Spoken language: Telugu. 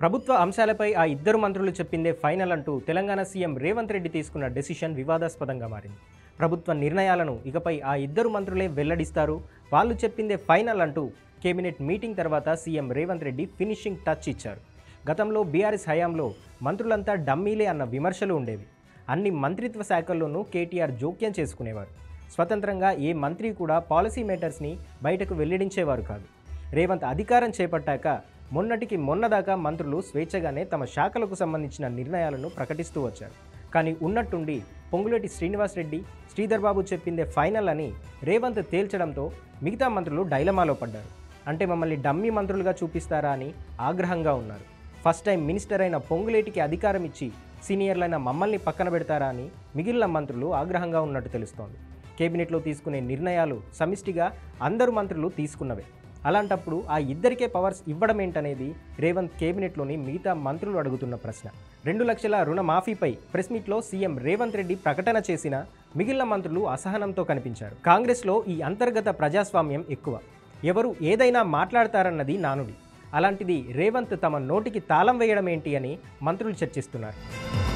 ప్రభుత్వ అంశాలపై ఆ ఇద్దరు మంత్రులు చెప్పిందే ఫైనల్ అంటూ తెలంగాణ సీఎం రేవంత్ రెడ్డి తీసుకున్న డెసిషన్ వివాదాస్పదంగా మారింది ప్రభుత్వ నిర్ణయాలను ఇకపై ఆ ఇద్దరు మంత్రులే వెల్లడిస్తారు వాళ్ళు చెప్పిందే ఫైనల్ అంటూ కేబినెట్ మీటింగ్ తర్వాత CM Revanth Reddy finishing touch ఇచ్చారు గతంలో బీఆర్ఎస్ హయాంలో మంత్రులంతా డమ్మీలే అన్న విమర్శలు ఉండేవి అన్ని మంత్రిత్వ శాఖల్లోనూ కేటీఆర్ జోక్యం చేసుకునేవారు స్వతంత్రంగా ఏ మంత్రి కూడా పాలసీ మేటర్స్ని బయటకు వెల్లడించేవారు కాదు రేవంత్ అధికారం చేపట్టాక మొన్నటికి మొన్నదాకా మంత్రులు స్వేచ్ఛగానే తమ శాఖలకు సంబంధించిన నిర్ణయాలను ప్రకటిస్తూ వచ్చారు కానీ ఉన్నట్టుండి పొంగులేటి శ్రీనివాసరెడ్డి శ్రీధర్ బాబు చెప్పిందే ఫైనల్ అని రేవంత్ తేల్చడంతో మిగతా మంత్రులు డైలమాలో పడ్డారు అంటే మమ్మల్ని డమ్మీ మంత్రులుగా చూపిస్తారా అని ఆగ్రహంగా ఉన్నారు ఫస్ట్ టైం మినిస్టర్ అయిన పొంగులేటికి అధికారం ఇచ్చి సీనియర్లైన మమ్మల్ని పక్కన పెడతారా అని మిగిలిన మంత్రులు ఆగ్రహంగా ఉన్నట్టు తెలుస్తోంది కేబినెట్లో తీసుకునే నిర్ణయాలు సమిష్టిగా అందరు మంత్రులు తీసుకున్నవే అలాంటప్పుడు ఆ ఇద్దరికే పవర్స్ ఇవ్వడం ఏంటనేది రేవంత్ కేబినెట్లోని మిగతా మంత్రులు అడుగుతున్న ప్రశ్న రెండు లక్షల రుణమాఫీపై ప్రెస్ మీట్లో సీఎం రేవంత్ రెడ్డి ప్రకటన చేసిన మిగిలిన మంత్రులు అసహనంతో కనిపించారు కాంగ్రెస్లో ఈ అంతర్గత ప్రజాస్వామ్యం ఎక్కువ ఎవరు ఏదైనా మాట్లాడతారన్నది నానుడి అలాంటిది రేవంత్ తమ నోటికి తాళం వేయడం ఏంటి అని మంత్రులు చర్చిస్తున్నారు